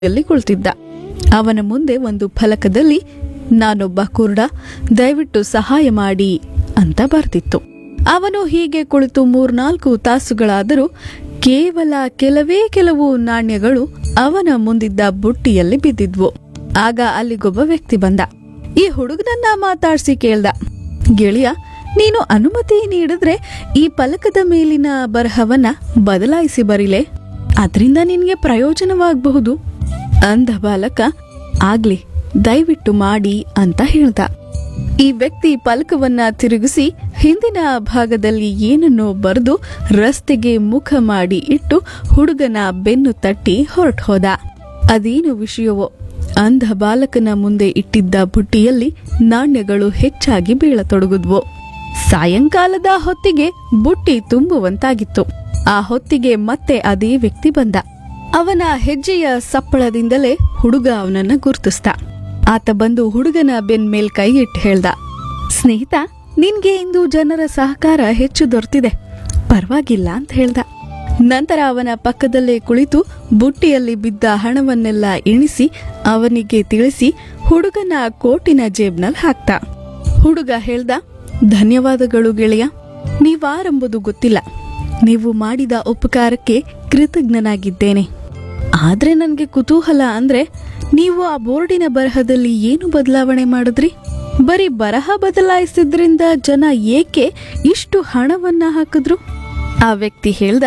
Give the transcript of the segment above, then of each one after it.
ಅಲ್ಲಿ ಕುಳಿತಿದ್ದ ಅವನ ಮುಂದೆ ಒಂದು ಫಲಕದಲ್ಲಿ ನಾನೊಬ್ಬ ಕುರುಡ ದಯವಿಟ್ಟು ಸಹಾಯ ಮಾಡಿ ಅಂತ ಬರ್ತಿತ್ತು ಅವನು ಹೀಗೆ ಕುಳಿತು ಮೂರ್ನಾಲ್ಕು ತಾಸುಗಳಾದರೂ ಕೇವಲ ಕೆಲವೇ ಕೆಲವು ನಾಣ್ಯಗಳು ಅವನ ಮುಂದಿದ್ದ ಬುಟ್ಟಿಯಲ್ಲಿ ಬಿದ್ದಿದ್ವು ಆಗ ಅಲ್ಲಿಗೊಬ್ಬ ವ್ಯಕ್ತಿ ಬಂದ ಈ ಹುಡುಗನನ್ನ ಮಾತಾಡ್ಸಿ ಕೇಳ್ದ ಗೆಳೆಯ ನೀನು ಅನುಮತಿ ನೀಡಿದ್ರೆ ಈ ಫಲಕದ ಮೇಲಿನ ಬರಹವನ್ನ ಬದಲಾಯಿಸಿ ಬರಿಲೆ ಅದರಿಂದ ನಿನ್ಗೆ ಪ್ರಯೋಜನವಾಗಬಹುದು ಅಂದ ಬಾಲಕ ಆಗ್ಲಿ ದಯವಿಟ್ಟು ಮಾಡಿ ಅಂತ ಹೇಳ್ದ ಈ ವ್ಯಕ್ತಿ ಫಲಕವನ್ನ ತಿರುಗಿಸಿ ಹಿಂದಿನ ಭಾಗದಲ್ಲಿ ಏನನ್ನೋ ಬರೆದು ರಸ್ತೆಗೆ ಮುಖ ಮಾಡಿ ಇಟ್ಟು ಹುಡುಗನ ಬೆನ್ನು ತಟ್ಟಿ ಹೊರಟು ಹೋದ ಅದೇನು ವಿಷಯವೋ ಅಂಧ ಬಾಲಕನ ಮುಂದೆ ಇಟ್ಟಿದ್ದ ಬುಟ್ಟಿಯಲ್ಲಿ ನಾಣ್ಯಗಳು ಹೆಚ್ಚಾಗಿ ಬೀಳತೊಡಗಿದ್ವು ಸಾಯಂಕಾಲದ ಹೊತ್ತಿಗೆ ಬುಟ್ಟಿ ತುಂಬುವಂತಾಗಿತ್ತು ಆ ಹೊತ್ತಿಗೆ ಮತ್ತೆ ಅದೇ ವ್ಯಕ್ತಿ ಬಂದ ಅವನ ಹೆಜ್ಜೆಯ ಸಪ್ಪಳದಿಂದಲೇ ಹುಡುಗ ಅವನನ್ನ ಗುರ್ತಿಸ್ದ ಆತ ಬಂದು ಹುಡುಗನ ಬೆನ್ ಮೇಲ್ ಕೈ ಇಟ್ಟು ಹೇಳ್ದ ಸ್ನೇಹಿತ ನಿನ್ಗೆ ಇಂದು ಜನರ ಸಹಕಾರ ಹೆಚ್ಚು ದೊರೆತಿದೆ ಪರವಾಗಿಲ್ಲ ಅಂತ ಹೇಳ್ದ ನಂತರ ಅವನ ಪಕ್ಕದಲ್ಲೇ ಕುಳಿತು ಬುಟ್ಟಿಯಲ್ಲಿ ಬಿದ್ದ ಹಣವನ್ನೆಲ್ಲ ಎಣಿಸಿ ಅವನಿಗೆ ತಿಳಿಸಿ ಹುಡುಗನ ಕೋಟಿನ ಜೇಬ್ನಲ್ಲಿ ಹಾಕ್ತ ಹುಡುಗ ಹೇಳ್ದ ಧನ್ಯವಾದಗಳು ಗೆಳೆಯ ನೀವಾರೆಂಬುದು ಗೊತ್ತಿಲ್ಲ ನೀವು ಮಾಡಿದ ಉಪಕಾರಕ್ಕೆ ಕೃತಜ್ಞನಾಗಿದ್ದೇನೆ ಆದ್ರೆ ನನಗೆ ಕುತೂಹಲ ಅಂದ್ರೆ ನೀವು ಆ ಬೋರ್ಡಿನ ಬರಹದಲ್ಲಿ ಏನು ಬದಲಾವಣೆ ಮಾಡಿದ್ರಿ ಬರೀ ಬರಹ ಬದಲಾಯಿಸಿದ್ರಿಂದ ಜನ ಏಕೆ ಇಷ್ಟು ಹಣವನ್ನ ಹಾಕಿದ್ರು ಆ ವ್ಯಕ್ತಿ ಹೇಳ್ದ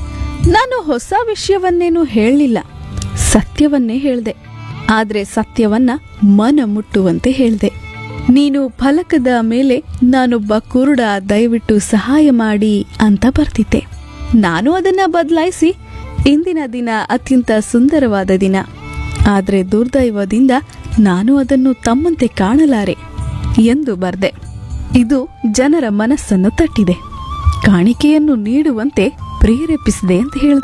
ನಾನು ಹೊಸ ವಿಷಯವನ್ನೇನು ಹೇಳಲಿಲ್ಲ ಸತ್ಯವನ್ನೇ ಹೇಳ್ದೆ ಆದ್ರೆ ಸತ್ಯವನ್ನ ಮನ ಮುಟ್ಟುವಂತೆ ಹೇಳ್ದೆ ನೀನು ಫಲಕದ ಮೇಲೆ ನಾನೊಬ್ಬ ಕುರುಡ ದಯವಿಟ್ಟು ಸಹಾಯ ಮಾಡಿ ಅಂತ ಬರ್ತಿದ್ದೆ ನಾನು ಅದನ್ನ ಬದಲಾಯಿಸಿ ಇಂದಿನ ದಿನ ಅತ್ಯಂತ ಸುಂದರವಾದ ದಿನ ಆದ್ರೆ ದುರ್ದೈವದಿಂದ ನಾನು ಅದನ್ನು ತಮ್ಮಂತೆ ಕಾಣಲಾರೆ ಎಂದು ಬರ್ದೆ ಇದು ಜನರ ಮನಸ್ಸನ್ನು ತಟ್ಟಿದೆ ಕಾಣಿಕೆಯನ್ನು ನೀಡುವಂತೆ ಪ್ರೇರೇಪಿಸಿದೆ ಅಂತ ಹೇಳ್ದ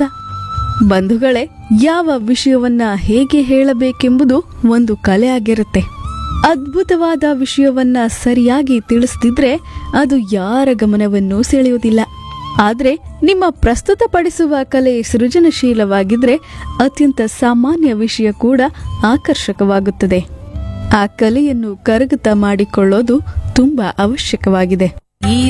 ಬಂಧುಗಳೇ ಯಾವ ವಿಷಯವನ್ನ ಹೇಗೆ ಹೇಳಬೇಕೆಂಬುದು ಒಂದು ಕಲೆ ಆಗಿರುತ್ತೆ ಅದ್ಭುತವಾದ ವಿಷಯವನ್ನ ಸರಿಯಾಗಿ ತಿಳಿಸ್ದಿದ್ರೆ ಅದು ಯಾರ ಗಮನವನ್ನೂ ಸೆಳೆಯುವುದಿಲ್ಲ ಆದ್ರೆ ನಿಮ್ಮ ಪ್ರಸ್ತುತಪಡಿಸುವ ಕಲೆ ಸೃಜನಶೀಲವಾಗಿದ್ರೆ ಅತ್ಯಂತ ಸಾಮಾನ್ಯ ವಿಷಯ ಕೂಡ ಆಕರ್ಷಕವಾಗುತ್ತದೆ ಆ ಕಲೆಯನ್ನು ಕರಗತ ಮಾಡಿಕೊಳ್ಳೋದು ತುಂಬಾ ಅವಶ್ಯಕವಾಗಿದೆ